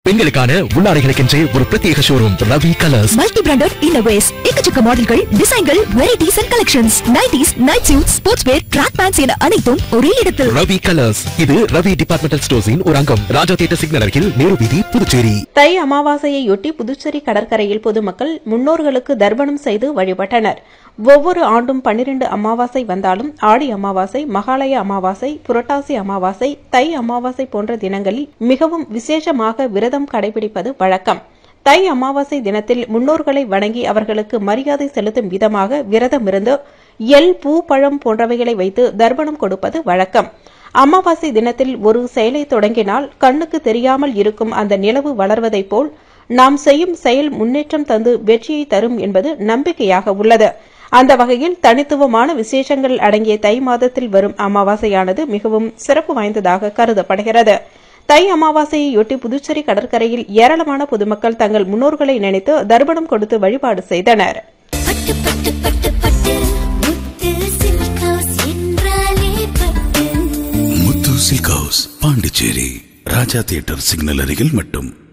பெண்களுக்கான உள்ளாடைகளுக்கென்றே ஒரு பிரத்யேக showroom Ravi colours multi branded innerwears எக்கச்சக்க மாடல்கள் டிசைன்கள் varieties and collections nighties night suit sports wear track pants என அனைத்தும் ஒரே இடத்தில் ரவி கலர்ஸ் இது ரவி டிபார்ட்மெண்டல் ஸ்டோர்ஸின் ஒரு அங்கம் ராஜா தியேட்டர் சிக்னல் அருகில் நேரு வீதி புதுச்சேரி தை அமாவாசையையொட்டி புதுச்சேரி கடற்கரையில் பொதுமக்கள் முன்னோர்களுக்கு தர்ப்பணம் செய்து வழிபட்டனர் ஒவ்வொரு ஆண்டும் பன்னிரண்டு அமாவாசை வந்தாலும் ஆடி அமாவாசை மகாலய அமாவாசை புரட்டாசி அமாவாசை தை அமாவாசை போன்ற தினங்களில் மிகவும் விசேஷமாக விரதம் கடைபிடிப்பது வழக்கம் தை அமாவாசை தினத்தில் முன்னோர்களை வணங்கி அவர்களுக்கு மரியாதை செலுத்தும் விதமாக விரதமிருந்து எல் பூ பழம் போன்றவைகளை வைத்து தர்ப்பணம் கொடுப்பது வழக்கம் அமாவாசை தினத்தில் ஒரு செயலை தொடங்கினால் கண்ணுக்கு தெரியாமல் இருக்கும் அந்த நிலவு வளர்வதைப் போல் நாம் செய்யும் செயல் முன்னேற்றம் தந்து வெற்றியை தரும் என்பது நம்பிக்கையாக உள்ளது அந்த வகையில் தனித்துவமான விசேஷங்கள் அடங்கிய தை மாதத்தில் வரும் அமாவாசையானது மிகவும் சிறப்பு வாய்ந்ததாக கருதப்படுகிறது தை அமாவாசையையொட்டி புதுச்சேரி கடற்கரையில் ஏராளமான பொதுமக்கள் தங்கள் முன்னோர்களை நினைத்து தர்ப்பணம் கொடுத்து வழிபாடு செய்தனர் பட்டு பட்டு பட்டு பட்டு முத்து சில்க் ஹவுஸ் என்றாலே Pattu Muthu silk house Pondicherry Raja theatre signal அருகில் மட்டும்